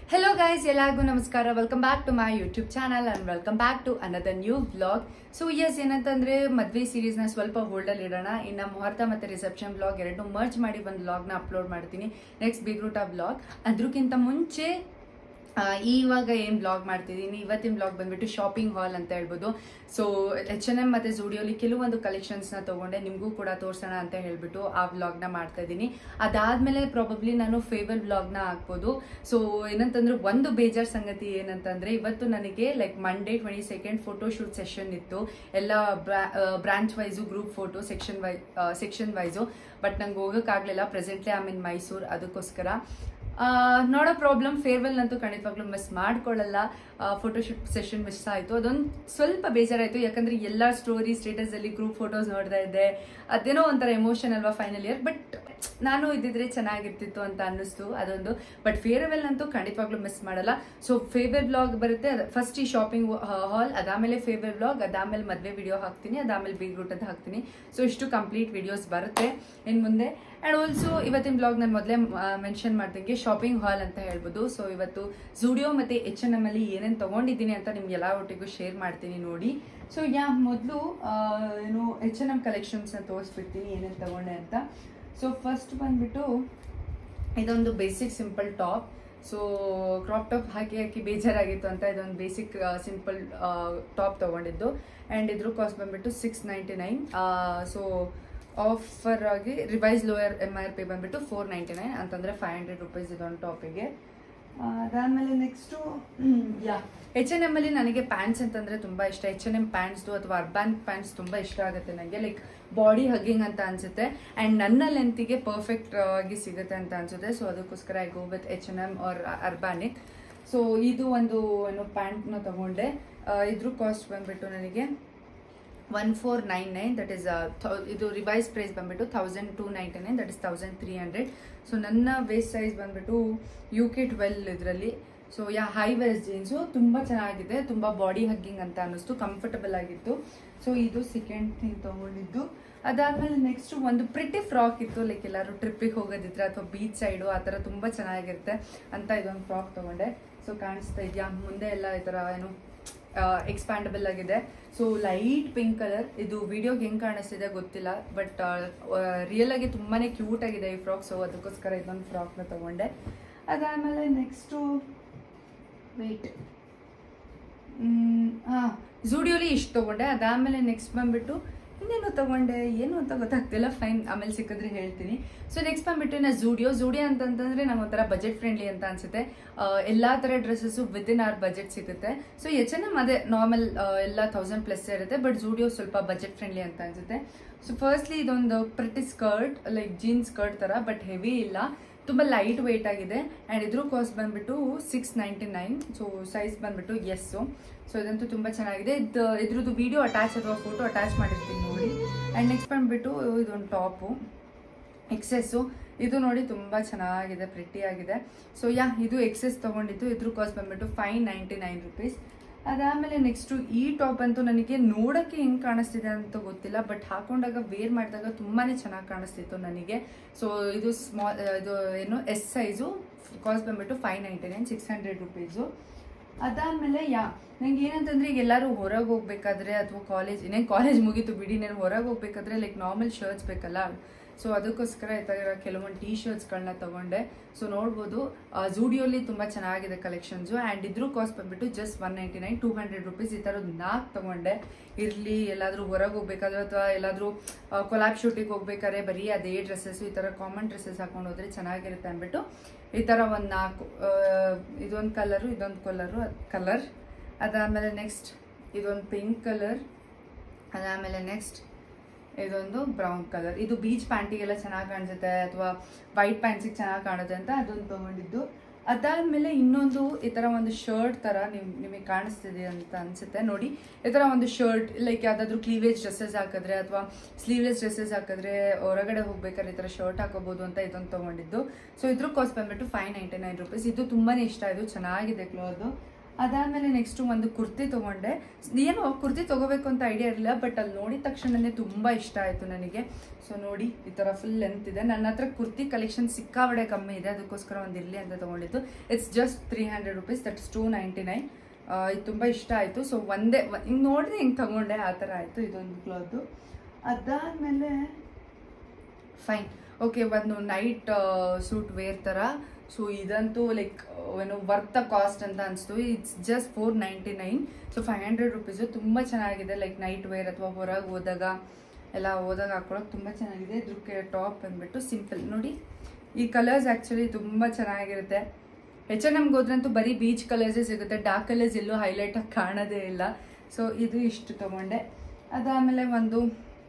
hello guys ಎಲ್ಲರಿಗೂ ನಮಸ್ಕಾರ welcome back to my YouTube channel and welcome back to another new vlog so yes ಏನಂತಂದ್ರೆ ಮದ್ವೆ ಸೀರೀಸ್ನ ಸ್ವಲ್ಪ ಹೋಲ್ಡಲ್ಲಿ ಇಡೋಣ ಇನ್ನು ಮುಹೂರ್ತ ಮತ್ತು ರಿಸೆಪ್ಷನ್ ವ್ಲಾಗ್ ಎರಡು ಮರ್ಜ್ ಮಾಡಿ ಒಂದು ವ್ಲಾಗ್ನ ಅಪ್ಲೋಡ್ ಮಾಡ್ತೀನಿ ನೆಕ್ಸ್ಟ್ ಬಿಗ್ ರೂಟ್ ಆ ವ್ಲಾಗ್ ಅದಕ್ಕಿಂತ ಮುಂಚೆ ಆ, ಇವಾಗ ಏನು ಬ್ಲಾಗ್ ಮಾಡ್ತಿದ್ದೀನಿ ಇವತ್ತಿನ ಬ್ಲಾಗ್ ಬಂದ್ಬಿಟ್ಟು ಶಾಪಿಂಗ್ ಹಾಲ್ ಅಂತ ಹೇಳ್ಬೋದು ಸೊ ಎಚ್ ಎನ್ ಎಮ್ ಮತ್ತು ಜೂಡಿಯೋಲಿ ಕೆಲವೊಂದು ಕಲೆಕ್ಷನ್ಸ್ನ ತೊಗೊಂಡೆ ನಿಮಗೂ ಕೂಡ ತೋರಿಸೋಣ ಅಂತ ಹೇಳ್ಬಿಟ್ಟು ಆ ವ್ಲಾಗ್ನ ಮಾಡ್ತಾ ಇದ್ದೀನಿ ಅದಾದಮೇಲೆ ಪ್ರಾಬಬ್ಲಿ ನಾನು ಫೇವರ್ ವ್ಲಾಗ್ನ ಹಾಕ್ಬೋದು ಸೊ ಏನಂತಂದ್ರೆ ಒಂದು ಬೇಜಾರ್ ಸಂಗತಿ ಏನಂತಂದ್ರೆ ಇವತ್ತು ನನಗೆ like Monday twenty second photo shoot session ಇತ್ತು ಎಲ್ಲ branch wise group photo section wise section wise but ನಂಗೆ ಹೋಗೋಕ್ಕಾಗಲಿಲ್ಲ ಪ್ರೆಸೆಂಟ್ಲಿ ಐ ಮೀನ್ ಮೈಸೂರು ಅದಕ್ಕೋಸ್ಕರ ಆ, ನೋಡೋ ಪ್ರಾಬ್ಲಮ್ ಫೇರ್ವೆಲ್ ಅಂತೂ ಖಂಡಿತವಾಗ್ಲೂ ಮಿಸ್ ಮಾಡ್ಕೊಳ್ಳಲ್ಲ ಫೋಟೋಶೂಟ್ ಸೆಷನ್ ಮಿಸ್ ಆಯಿತು ಅದೊಂದು ಸ್ವಲ್ಪ ಬೇಜಾರಾಯಿತು ಯಾಕಂದ್ರೆ ಎಲ್ಲ ಸ್ಟೋರಿ ಸ್ಟೇಟಸಲ್ಲಿ ಗ್ರೂಪ್ ಫೋಟೋಸ್ ನೋಡ್ತಾ ಇದ್ದೆ ಅದೇನೋ ಒಂಥರ ಎಮೋಷನ್ ಅಲ್ವಾ ಫೈನಲ್ ಇಯರ್ ಬಟ್ ನಾನು ಇದ್ದಿದ್ರೆ ಚೆನ್ನಾಗಿರ್ತಿತ್ತು ಅಂತ ಅನ್ನಿಸ್ತು ಅದೊಂದು ಬಟ್ ಫೇರ್ವೆಲ್ ಅಂತೂ ಖಂಡಿತವಾಗ್ಲೂ ಮಿಸ್ ಮಾಡಲ್ಲ ಸೊ ಫೇವರ್ ಬ್ಲಾಗ್ ಬರುತ್ತೆ ಫಸ್ಟ್ ಈ ಶಾಪಿಂಗ್ ಹಾಲ್ ಅದಾದಮೇಲೆ ಫೇವರ್ ಬ್ಲಾಗ್ ಅದಾದಮೇಲೆ ಮದುವೆ ವಿಡಿಯೋ ಹಾಕ್ತೀನಿ ಅದಾದಮೇಲೆ ಬಿಗ್ ರೂಟದ್ದು ಹಾಕ್ತೀನಿ ಸೊ ಇಷ್ಟು ಕಂಪ್ಲೀಟ್ ವಿಡಿಯೋಸ್ ಬರುತ್ತೆ ಇನ್ನು ಮುಂದೆ ಆ್ಯಂಡ್ ಆಲ್ಸೋ ಇವತ್ತಿನ ಬ್ಲಾಗ್ ನಾನು ಮೊದಲೇ ಮೆನ್ಷನ್ ಮಾಡ್ದಂಗೆ ಶಾಪಿಂಗ್ ಹಾಲ್ ಅಂತ ಹೇಳ್ಬೋದು ಸೊ ಇವತ್ತು ಜುಡಿಯೋ ಮತ್ತು ಎಚ್ ಎನ್ ಎಮ್ ಅಲ್ಲಿ ಏನೇನು ತೊಗೊಂಡಿದ್ದೀನಿ ಅಂತ ನಿಮ್ಗೆ ಎಲ್ಲ ಒಟ್ಟಿಗೂ ಶೇರ್ ಮಾಡ್ತೀನಿ ನೋಡಿ ಸೊ ಯಾ ಮೊದಲು ಏನು ಎಚ್ ಎನ್ ಎಮ್ ಕಲೆಕ್ಷನ್ಸ್ನ ತೋರಿಸ್ಬಿಡ್ತೀನಿ ಏನೇನು ತೊಗೊಂಡೆ ಅಂತ ಸೊ ಫಸ್ಟ್ ಬಂದ್ಬಿಟ್ಟು ಇದೊಂದು basic simple top so crop top ಹಾಕಿ ಹಾಕಿ ಬೇಜಾರಾಗಿತ್ತು ಅಂತ ಇದೊಂದು ಬೇಸಿಕ್ ಸಿಂಪಲ್ ಟಾಪ್ ತೊಗೊಂಡಿದ್ದು ಆ್ಯಂಡ್ ಇದ್ರ ಕಾಸ್ಟ್ ಬಂದ್ಬಿಟ್ಟು six ninety nine so offer ಆಗಿ revise lower M R P ಬಂದ್ಬಿಟ್ಟು ಫೋರ್ ನೈಂಟಿ ನೈನ್ ಅಂತಂದರೆ ಫೈವ್ ಹಂಡ್ರೆಡ್ ರುಪೀಸ್ ಇದೊಂದು ಟಾಪಿಗೆ ಅದಾದಮೇಲೆ next yeah H and M ಅಲ್ಲಿ ನನಗೆ ಪ್ಯಾಂಟ್ಸ್ ಅಂತಂದರೆ ತುಂಬ ಇಷ್ಟ ಎಚ್ ಎನ್ ಎಮ್ ಪ್ಯಾಂಟ್ಸ್ದು ಅಥವಾ ಅರ್ಬಾನ್ ಪ್ಯಾಂಟ್ಸ್ ತುಂಬ ಇಷ್ಟ ಆಗುತ್ತೆ ನನಗೆ ಲೈಕ್ ಬಾಡಿ ಹಗ್ಗಿಂಗ್ ಅಂತ ಅನ್ಸುತ್ತೆ ಆ್ಯಂಡ್ ನನ್ನ ಲೆಂತಿಗೆ ಪರ್ಫೆಕ್ಟ್ ಆಗಿ ಸಿಗುತ್ತೆ ಅಂತ ಅನ್ಸುತ್ತೆ ಸೊ ಅದಕ್ಕೋಸ್ಕರ I go with H and M or Urbanic so ಇದು ಒಂದು ಏನು ಪ್ಯಾಂಟ್ನ ತಗೊಂಡೆ ಆ, ಇದ್ರ ಕಾಸ್ಟ್ ಬಂದ್ಬಿಟ್ಟು ನನಗೆ one four nine nine that is ಇದು ರಿವೈಸ್ ಪ್ರೈಸ್ ಬಂದ್ಬಿಟ್ಟು thousand two ninety nine that is thousand three hundred so ನನ್ನ ವೇಸ್ಟ್ ಸೈಜ್ ಬಂದ್ಬಿಟ್ಟು ಯು ಕೆ ಟ್ವೆಲ್ ಇದರಲ್ಲಿ so yeah high waist jeans ತುಂಬ ಚೆನ್ನಾಗಿದೆ ತುಂಬ ಬಾಡಿ ಹಗ್ಗಿಂಗ್ ಅಂತ ಅನ್ನಿಸ್ತು ಕಂಫರ್ಟಬಲ್ ಆಗಿತ್ತು ಸೊ ಇದು ಸೆಕೆಂಡ್ ಥಿಂಗ್ ತೊಗೊಂಡಿದ್ದು ಅದಾದಮೇಲೆ ನೆಕ್ಸ್ಟ್ ಒಂದು ಪ್ರಿಟಿ ಫ್ರಾಕ್ ಇತ್ತು ಲೈಕ್ ಎಲ್ಲರೂ ಟ್ರಿಪ್ಪಿಗೆ ಹೋಗೋದಿದ್ರೆ ಅಥವಾ ಬೀಚ್ ಸೈಡು ಆ ಥರ ತುಂಬ ಚೆನ್ನಾಗಿರುತ್ತೆ ಅಂತ ಇದೊಂದು ಫ್ರಾಕ್ ತೊಗೊಂಡೆ ಸೊ ಕಾಣಿಸ್ತಾ ಇದೆಯಾ ಮುಂದೆ ಎಲ್ಲ ಈ ಥರ ಏನು ಎಕ್ಸ್ಪ್ಯಾಂಡಬಲ್ ಆಗಿದೆ ಸೊ ಲೈಟ್ ಪಿಂಕ್ ಕಲರ್ ಇದು ವಿಡಿಯೋಗೆ ಹೆಂಗೆ ಕಾಣಿಸ್ತಿದೆ ಗೊತ್ತಿಲ್ಲ ಬಟ್ ರಿಯಲ್ ಆಗಿ ತುಂಬಾ ಕ್ಯೂಟ್ ಆಗಿದೆ ಈ ಫ್ರಾಕ್ ಸೊ ಅದಕ್ಕೋಸ್ಕರ ಇದೊಂದು ಫ್ರಾಕ್ನ ತಗೊಂಡೆ ಅದಾದಮೇಲೆ ನೆಕ್ಸ್ಟು ವೆಯ್ಟ್ ಹಾಂ ಜೂಡಿಯೋಲಿ ಇಷ್ಟು ತೊಗೊಂಡೆ ಅದಾದಮೇಲೆ ನೆಕ್ಸ್ಟ್ ಬಂದ್ಬಿಟ್ಟು ಇನ್ನೇನು ತೊಗೊಂಡೆ ಏನು ಅಂತ ಗೊತ್ತಾಗ್ತಿಲ್ಲ ಫೈನ್ ಆಮೇಲೆ ಸಿಕ್ಕಿದ್ರೆ ಹೇಳ್ತೀನಿ ಸೊ ನೆಕ್ಸ್ಟ್ ಬಂದ್ಬಿಟ್ಟು ನಾ ಜೂಡಿಯೋ ಜೂಡಿಯೋ ಅಂತಂತಂದ್ರೆ ನಂಗೆ ಒಂಥರ ಬಜೆಟ್ ಫ್ರೆಂಡ್ಲಿ ಅಂತ ಅನ್ಸುತ್ತೆ ಎಲ್ಲ ಥರ dresses with in our budget ಸಿಗುತ್ತೆ ಸೊ ಎಚ್ ಎನ್ ಎಮ್ ಅದೇ ನಾರ್ಮಲ್ ಎಲ್ಲ ತೌಸಂಡ್ ಪ್ಲಸ್ ಇರುತ್ತೆ ಬಟ್ ಜೂಡಿಯೋ ಸ್ವಲ್ಪ ಬಜೆಟ್ ಫ್ರೆಂಡ್ಲಿ ಅಂತ ಅನ್ಸುತ್ತೆ ಸೊ ಫಸ್ಟ್ಲಿ ಇದೊಂದು pretty skirt like jeans skirt ಥರ ಬಟ್ ಹೆವಿ ಇಲ್ಲ ತುಂಬ ಲೈಟ್ ವೆಯ್ಟ್ ಆಗಿದೆ ಆ್ಯಂಡ್ ಇದ್ರ ಕಾಸ್ಟ್ ಬಂದ್ಬಿಟ್ಟು six ninety nine so size ಬಂದ್ಬಿಟ್ಟು ಎಸ್ಸು ಸೊ ಇದಂತೂ ತುಂಬ ಚೆನ್ನಾಗಿದೆ ಇದು ಇದ್ರದ್ದು ವಿಡಿಯೋ ಅಟ್ಯಾಚ್ ಅಥವಾ ಫೋಟೋ ಅಟ್ಯಾಚ್ ಮಾಡಿರ್ತೀನಿ ನೋಡಿ ಆ್ಯಂಡ್ ನೆಕ್ಸ್ಟ್ ಬಂದ್ಬಿಟ್ಟು ಇದೊಂದು ಟಾಪು ಎಕ್ಸೆಸ್ಸು ಇದು ನೋಡಿ ತುಂಬ ಚೆನ್ನಾಗಿದೆ ಪ್ರಿಟಿ ಆಗಿದೆ ಸೊ ಯಾ ಇದು ಎಕ್ಸೆಸ್ ತೊಗೊಂಡಿದ್ದು ಇದ್ರ ಕಾಸ್ಟ್ ಬಂದ್ಬಿಟ್ಟು ಫೈವ್ ನೈಂಟಿ ನೈನ್ ರುಪೀಸ್ ಅದಾದಮೇಲೆ ನೆಕ್ಸ್ಟು ಈ ಟಾಪ್ ಅಂತೂ ನನಗೆ ನೋಡೋಕ್ಕೆ ಹೆಂಗೆ ಕಾಣಿಸ್ತಿದೆ ಅಂತ ಗೊತ್ತಿಲ್ಲ ಬಟ್ ಹಾಕೊಂಡಾಗ ವೇರ್ ಮಾಡಿದಾಗ ತುಂಬಾ ಚೆನ್ನಾಗಿ ಕಾಣಿಸ್ತಿತ್ತು ನನಗೆ ಸೊ ಇದು ಸ್ಮಾಲ್ ಇದು ಏನು ಎಸ್ ಸೈಜು ಕಾಸ್ಟ್ ಬಂದ್ಬಿಟ್ಟು five ninety nine six hundred rupees ಅದಾದಮೇಲೆ ಯಾ ನಂಗೆ ಏನಂತಂದ್ರೆ ಈಗ ಎಲ್ಲರೂ ಹೊರಗೆ ಹೋಗ್ಬೇಕಾದ್ರೆ ಅಥವಾ ಕಾಲೇಜ್ ಇನ್ನೇನು ಕಾಲೇಜ್ ಮುಗೀತು ಬಿಡಿ ನಾನು ಹೊರಗೆ ಹೋಗ್ಬೇಕಾದ್ರೆ ಲೈಕ್ ನಾರ್ಮಲ್ ಶರ್ಟ್ಸ್ ಬೇಕಲ್ಲ ಸೊ ಅದಕ್ಕೋಸ್ಕರ ಈ ಥರ ಕೆಲವೊಂದು ಟೀ ಶರ್ಟ್ಸ್ಗಳನ್ನ ತೊಗೊಂಡೆ ಸೊ ನೋಡ್ಬೋದು ಜೂಡಿಯೋಲಿ ತುಂಬ ಚೆನ್ನಾಗಿದೆ ಕಲೆಕ್ಷನ್ಸು ಆ್ಯಂಡ್ ಇದ್ರ ಕಾಸ್ಟ್ ಬಂದ್ಬಿಟ್ಟು just one ninety nine two hundred rupees ಈ ಥರದ್ದು ನಾಲ್ಕು ತೊಗೊಂಡೆ ಇರಲಿ ಎಲ್ಲಾದರೂ ಹೊರಗೆ ಹೋಗ್ಬೇಕಾದ್ರೆ ಅಥವಾ ಎಲ್ಲಾದರೂ ಕೊಲಾಬ್ ಶೂಟಿಗೆ ಹೋಗ್ಬೇಕಾದ್ರೆ ಬರೀ ಅದೇ ಡ್ರೆಸ್ಸಸ್ಸು ಈ ಥರ ಕಾಮನ್ ಡ್ರೆಸ್ಸಸ್ ಹಾಕೊಂಡು ಹೋದ್ರೆ ಚೆನ್ನಾಗಿರುತ್ತೆ ಅಂದ್ಬಿಟ್ಟು ಈ ಥರ ಒಂದು ನಾಲ್ಕು ಆ, ಇದೊಂದು ಕಲರು ಇದೊಂದು ಕಲರು ಕಲರ್ ಅದಾದಮೇಲೆ ನೆಕ್ಸ್ಟ್ ಇದೊಂದು ಪಿಂಕ್ ಕಲರ್ ಅದಾದಮೇಲೆ ನೆಕ್ಸ್ಟ್ ಇದೊಂದು ಬ್ರೌನ್ ಕಲರ್ ಇದು ಬೀಚ್ ಪ್ಯಾಂಟಿಗೆಲ್ಲ ಚೆನ್ನಾಗಿ ಕಾಣಿಸುತ್ತೆ ಅಥವಾ ವೈಟ್ ಪ್ಯಾಂಟ್ಸಿಗೆ ಚೆನ್ನಾಗಿ ಕಾಣುತ್ತೆ ಅಂತ ಅದೊಂದು ತೊಗೊಂಡಿದ್ದು ಅದಾದಮೇಲೆ ಇನ್ನೊಂದು ಈ ಥರ ಒಂದು ಶರ್ಟ್ ಥರ ನಿಮ್ ನಿಮಗೆ ಕಾಣಿಸ್ತಿದೆ ಅಂತ ಅನಿಸುತ್ತೆ ನೋಡಿ ಈ ಥರ ಒಂದು ಶರ್ಟ್ ಲೈಕ್ ಯಾವುದಾದ್ರೂ ಕ್ಲೀವೇಜ್ ಡ್ರೆಸ್ಸಸ್ ಹಾಕಿದ್ರೆ ಅಥವಾ ಸ್ಲೀವ್ಲೆಸ್ ಡ್ರೆಸ್ಸಸ್ ಹಾಕಿದ್ರೆ ಹೊರಗಡೆ ಹೋಗ್ಬೇಕಾದ್ರೆ ಈ ಥರ ಶರ್ಟ್ ಹಾಕೋಬೋದು ಅಂತ ಇದೊಂದು ತೊಗೊಂಡಿದ್ದು ಸೊ ಇದ್ರ ಕಾಸ್ಟ್ ಬಂದ್ಬಿಟ್ಟು ಫೈವ್ ನೈಂಟಿ ನೈನ್ ರುಪೀಸ್ ಇದು ತುಂಬಾ ಇಷ್ಟ ಇದು ಚೆನ್ನಾಗಿದೆ ಕ್ಲೋದು ಅದಾದಮೇಲೆ ನೆಕ್ಸ್ಟ್ ಒಂದು ಕುರ್ತಿ ತೊಗೊಂಡೆ ಏನೋ ಕುರ್ತಿ ತೊಗೋಬೇಕು ಅಂತ ಐಡಿಯಾ ಇರಲಿಲ್ಲ ಬಟ್ ಅಲ್ಲಿ ನೋಡಿದ ತಕ್ಷಣನೇ ತುಂಬ ಇಷ್ಟ ಆಯಿತು ನನಗೆ ಸೊ ನೋಡಿ ಈ ಥರ ಫುಲ್ ಲೆಂತ್ ಇದೆ ನನ್ನ ಹತ್ರ ಕುರ್ತಿ ಕಲೆಕ್ಷನ್ ಸಿಕ್ಕಾಬಡೆ ಕಮ್ಮಿ ಇದೆ ಅದಕ್ಕೋಸ್ಕರ ಒಂದು ಇರಲಿ ಅಂತ ತೊಗೊಂಡಿದ್ದು it's just three hundred rupees that is two ninety nine ಇದು ತುಂಬ ಇಷ್ಟ ಆಯಿತು ಸೊ ಒಂದೇ ಹಿಂಗೆ ನೋಡಿದ್ರೆ ಹಿಂಗೆ ತೊಗೊಂಡೆ ಆ ಥರ ಆಯಿತು ಇದೊಂದು ಕ್ಲಾತು ಅದಾದಮೇಲೆ ಫೈನ್ ಓಕೆ ಒಂದು ನೈಟ್ ಸೂಟ್ ವೇರ್ ಥರ ಸೊ ಇದಂತೂ ಲೈಕ್ ಏನು ವರ್ತ್ ಕಾಸ್ಟ್ ಅಂತ ಅನಿಸ್ತು it's just four ninety nine so five hundred rupees ತುಂಬ ಚೆನ್ನಾಗಿದೆ ಲೈಕ್ ನೈಟ್ ವೇರ್ ಅಥವಾ ಹೊರಗೆ ಹೋದಾಗ ಎಲ್ಲ ಹೋದಾಗ ಹಾಕೊಳಕ್ಕೆ ತುಂಬ ಚೆನ್ನಾಗಿದೆ ಇದ್ರಕ್ಕೆ ಟಾಪ್ ಬಂದ್ಬಿಟ್ಟು ಸಿಂಪಲ್ ನೋಡಿ ಈ ಕಲರ್ಸ್ ಆ್ಯಕ್ಚುಲಿ ತುಂಬ ಚೆನ್ನಾಗಿರುತ್ತೆ ಎಚ್ ಎನ್ ಎಮ್ಗೆ ಹೋದ್ರಂತೂ ಬರೀ ಬೀಚ್ ಕಲರ್ಸೇ ಸಿಗುತ್ತೆ ಡಾರ್ಕ್ ಕಲರ್ಸ್ ಎಲ್ಲೂ ಹೈಲೈಟಾಗಿ ಕಾಣೋದೇ ಇಲ್ಲ ಸೊ ಇದು ಇಷ್ಟು ತೊಗೊಂಡೆ ಅದಾದಮೇಲೆ ಒಂದು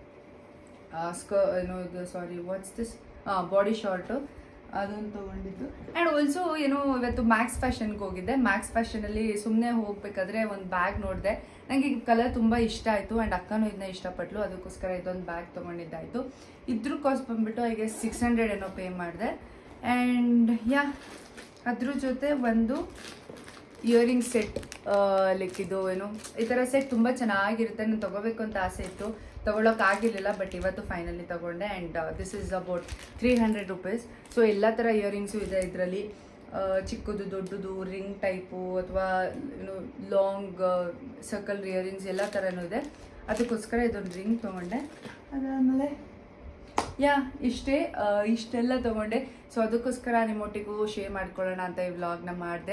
ಸ್ಕ ಏನೋ ಇದು sorry what's this body short ಅದೊಂದು ತೊಗೊಂಡಿದ್ದು ಆ್ಯಂಡ್ ಆಲ್ಸೋ ಏನೋ ಇವತ್ತು ಮ್ಯಾಕ್ಸ್ ಫ್ಯಾಷನ್ಗೆ ಹೋಗಿದ್ದೆ ಮ್ಯಾಕ್ಸ್ ಫ್ಯಾಷನಲ್ಲಿ ಸುಮ್ಮನೆ ಹೋಗ್ಬೇಕಾದ್ರೆ ಒಂದು ಬ್ಯಾಗ್ ನೋಡಿದೆ ನನಗೆ ಈ ಕಲರ್ ತುಂಬ ಇಷ್ಟ ಆಯಿತು ಆ್ಯಂಡ್ ಅಕ್ಕನೂ ಇದನ್ನ ಇಷ್ಟಪಟ್ಲು ಅದಕ್ಕೋಸ್ಕರ ಇದೊಂದು ಬ್ಯಾಗ್ ತೊಗೊಂಡಿದ್ದಾಯಿತು ಇದ್ರ ಕಾಸ್ಟ್ ಬಂದ್ಬಿಟ್ಟು ಐಗೆ ಸಿಕ್ಸ್ ಹಂಡ್ರೆಡ್ ಏನೋ ಪೇ ಮಾಡಿದೆ ಆ್ಯಂಡ್ ಯಾ ಅದ್ರ ಜೊತೆ ಒಂದು ಇಯರಿಂಗ್ ಸೆಟ್ ಲೈಕ್ ಇದು ಏನು ಈ ಥರ ಸೆಟ್ ತುಂಬ ಚೆನ್ನಾಗಿರುತ್ತೆ ನಾನು ತೊಗೋಬೇಕು ಅಂತ ಆಸೆ ಇತ್ತು ತೊಗೊಳಕ್ಕೆ ಆಗಿರಲಿಲ್ಲ ಬಟ್ ಇವತ್ತು ಫೈನಲಿ ತೊಗೊಂಡೆ and this is about three hundred rupees so ಎಲ್ಲ ಥರ ಇಯರಿಂಗ್ಸು ಇದೆ ಇದರಲ್ಲಿ ಚಿಕ್ಕದು ದೊಡ್ಡದು ರಿಂಗ್ ಟೈಪು ಅಥವಾ ಏನು ಲಾಂಗ್ ಸರ್ಕಲ್ ಇಯರಿಂಗ್ಸ್ ಎಲ್ಲ ಥರನೂ ಇದೆ ಅದಕ್ಕೋಸ್ಕರ ಇದೊಂದು ರಿಂಗ್ ತೊಗೊಂಡೆ ಅದಾದಮೇಲೆ ಯಾ ಇಷ್ಟೇ ಆ, ಇಷ್ಟೆಲ್ಲ ತೊಗೊಂಡೆ ಸೊ ಅದಕ್ಕೋಸ್ಕರ ನಿಮ್ಮೊಟ್ಟಿಗೂ ಶೇರ್ ಮಾಡ್ಕೊಳ್ಳೋಣ ಅಂತ ಈ ವ್ಲಾಗ್ನ ಮಾಡಿದೆ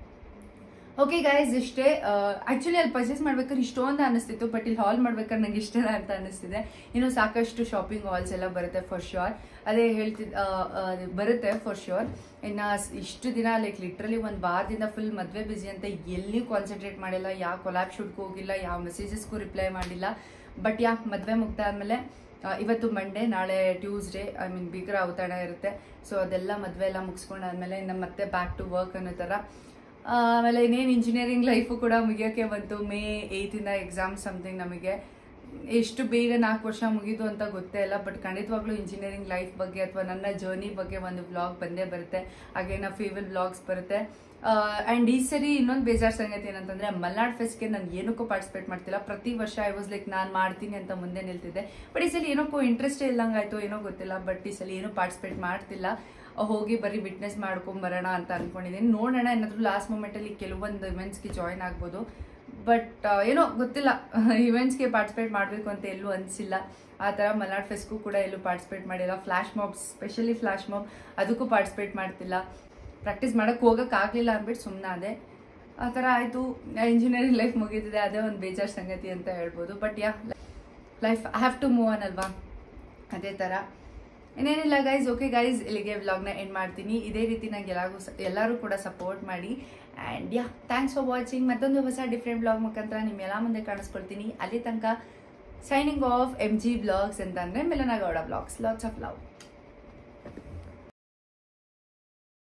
ಓಕೆ ಗೈಸ್ ಇಷ್ಟೇ ಆ್ಯಕ್ಚುಲಿ ಅಲ್ಲಿ ಪರ್ಚೇಸ್ ಮಾಡ್ಬೇಕಾದ್ರೆ ಇಷ್ಟೊಂದು ಅನಿಸ್ತಿತ್ತು ಬಟ್ ಇಲ್ಲಿ ಹಾಲ್ ಮಾಡ್ಬೇಕಾದ್ರೆ ನಂಗೆ ಇಷ್ಟೇನ ಅಂತ ಅನಿಸ್ತಿದೆ ಇನ್ನು ಸಾಕಷ್ಟು ಶಾಪಿಂಗ್ ಹಾಲ್ಸ್ ಎಲ್ಲ ಬರುತ್ತೆ ಫಾರ್ ಶ್ಯೂರ್ ಅದೇ ಹೇಳ್ತಿದ್ ಆ, ಆ, ಅದು ಬರುತ್ತೆ ಫಾರ್ ಶ್ಯೂರ್ ಇನ್ನು ಸ್- ಇಷ್ಟು ದಿನ ಲೈಕ್ ಲಿಟ್ರಲಿ ಒಂದು ವಾರದಿಂದ ಫುಲ್ ಮದುವೆ ಬಿಸಿ ಅಂತ ಎಲ್ಲಿ ಕಾನ್ಸಂಟ್ರೇಟ್ ಮಾಡಿಲ್ಲ ಯಾವ ಕೊಲಾಬ್ ಶೂಟ್ಗೂ ಹೋಗಿಲ್ಲ ಯಾವ ಮೆಸೇಜಸ್ಗೂ ರಿಪ್ಲೈ ಮಾಡಿಲ್ಲ ಬಟ್ ಯಾ ಮದುವೆ ಮುಗ್ದ ಆದಮೇಲೆ ಇವತ್ತು ಮಂಡೇ ನಾಳೆ ಟ್ಯೂಸ್ಡೇ ಐ ಮೀನ್ ಬೀಗರ ಅವತಾರ ಇರುತ್ತೆ ಸೊ ಅದೆಲ್ಲ ಮದುವೆ ಎಲ್ಲ ಮುಗಿಸ್ಕೊಂಡಾದ್ಮೇಲೆ ಇನ್ನು ಮತ್ತೆ ಬ್ಯಾಕ್ ಟು ವರ್ಕ್ ಅನ್ನೋ ಥರ ಆಮೇಲೆ ಇನ್ನೇನು ಇಂಜಿನಿಯರಿಂಗ್ ಲೈಫು ಕೂಡ ಮುಗಿಯೋಕ್ಕೆ ಬಂತು ಮೇ ಏಯ್ತಿಂದ ಎಕ್ಸಾಮ್ ಸಮಥಿಂಗ್ ನಮಗೆ ಎಷ್ಟು ಬೇಗ ನಾಲ್ಕು ವರ್ಷ ಮುಗೀತು ಅಂತ ಗೊತ್ತೇ ಇಲ್ಲ ಬಟ್ ಖಂಡಿತವಾಗ್ಲೂ ಇಂಜಿನಿಯರಿಂಗ್ ಲೈಫ್ ಬಗ್ಗೆ ಅಥವಾ ನನ್ನ ಜರ್ನಿ ಬಗ್ಗೆ ಒಂದು ವ್ಲಾಗ್ ಬಂದೇ ಬರುತ್ತೆ ಹಾಗೆ ನಾ ಫೇವಲ್ ವ್ಲಾಗ್ಸ್ ಬರುತ್ತೆ ಆ್ಯಂಡ್ ಈ ಸರಿ ಇನ್ನೊಂದು ಬೇಜಾರ್ ಸಂಗತಿ ಏನಂತಂದ್ರೆ ಮಲ್ನಾಡ್ ಫೆಸ್ಟ್ಗೆ ನಾನು ಏನಕ್ಕೂ ಪಾರ್ಟಿಸಿಪೇಟ್ ಮಾಡ್ತಿಲ್ಲ ಪ್ರತಿ ವರ್ಷ ಐ ವಾಸ್ ಲೈಕ್ ನಾನು ಮಾಡ್ತೀನಿ ಅಂತ ಮುಂದೆ ನಿಲ್ತಿದ್ದೆ ಬಟ್ ಈ ಸಲ ಏನಕ್ಕೂ ಇಂಟ್ರೆಸ್ಟೇ ಇಲ್ಲಂಗಾಯ್ತು ಏನೋ ಗೊತ್ತಿಲ್ಲ ಬಟ್ ಈ ಸಲ ಏನೂ ಪಾರ್ಟಿಸಿಪೇಟ್ ಮಾಡ್ತಿಲ್ಲ ಅಹ್, ಹೋಗಿ ಬರೀ ವಿಟ್ನೆಸ್ ಮಾಡ್ಕೊಂಬರೋಣ ಅಂತ ಅನ್ಕೊಂಡಿದ್ದೀನಿ ನೋಡೋಣ ಏನಾದರೂ ಲಾಸ್ಟ್ ಮೂಮೆಂಟಲ್ಲಿ ಕೆಲವೊಂದು ಇವೆಂಟ್ಸ್ಗೆ ಜಾಯ್ನ್ ಆಗ್ಬೋದು ಬಟ್ ಏನೋ ಗೊತ್ತಿಲ್ಲ ಇವೆಂಟ್ಸ್ಗೆ ಪಾರ್ಟಿಸಿಪೇಟ್ ಮಾಡಬೇಕು ಅಂತ ಎಲ್ಲೂ ಅನಿಸಿಲ್ಲ ಆ ಥರ ಮಲ್ನಾಡ್ ಫೆಸ್ಟ್ಗೂ ಕೂಡ ಎಲ್ಲೂ ಪಾರ್ಟಿಸಿಪೇಟ್ ಮಾಡಿಲ್ಲ flash mobs specially flash mob ಅದಕ್ಕೂ ಪಾರ್ಟಿಸಿಪೇಟ್ ಮಾಡ್ತಿಲ್ಲ ಪ್ರಾಕ್ಟೀಸ್ ಮಾಡೋಕ್ಕೆ ಹೋಗೋಕ್ಕಾಗಲಿಲ್ಲ ಅಂದ್ಬಿಟ್ಟು ಸುಮ್ಮನೆ ಅದೇ ಆ ಥರ ಆಯಿತು ಇಂಜಿನಿಯರಿಂಗ್ ಲೈಫ್ ಮುಗೀತಿದೆ ಅದೇ ಒಂದು ಬೇಜಾರ್ ಸಂಗತಿ ಅಂತ ಹೇಳ್ಬೋದು but yeah life I have to move on ಅಲ್ವಾ ಅದೇ ಥರ ಇನ್ನೇನಿಲ್ಲ ಗೈಸ್ ಓಕೆ ಗೈಸ್ ಇಲ್ಲಿಗೆ ವ್ಲಾಗ್ನ ಎಂಡ್ ಮಾಡ್ತೀನಿ ಇದೇ ರೀತಿ ನಂಗೆ ಎಲ್ಲರಿಗೂ ಎಲ್ಲರೂ ಕೂಡ ಸಪೋರ್ಟ್ ಮಾಡಿ and yeah thanks for watching ಮತ್ತೊಂದು ಹೊಸ ಡಿಫ್ರೆಂಟ್ ಬ್ಲಾಗ್ ಮುಖಾಂತರ ನಿಮ್ಮೆಲ್ಲ ಮುಂದೆ ಕಾಣಿಸ್ಕೊಳ್ತೀನಿ ಅಲ್ಲಿ ತನಕ signing off M G blogs ಅಂತ ಅಂದರೆ Melanagowda blogs lots of love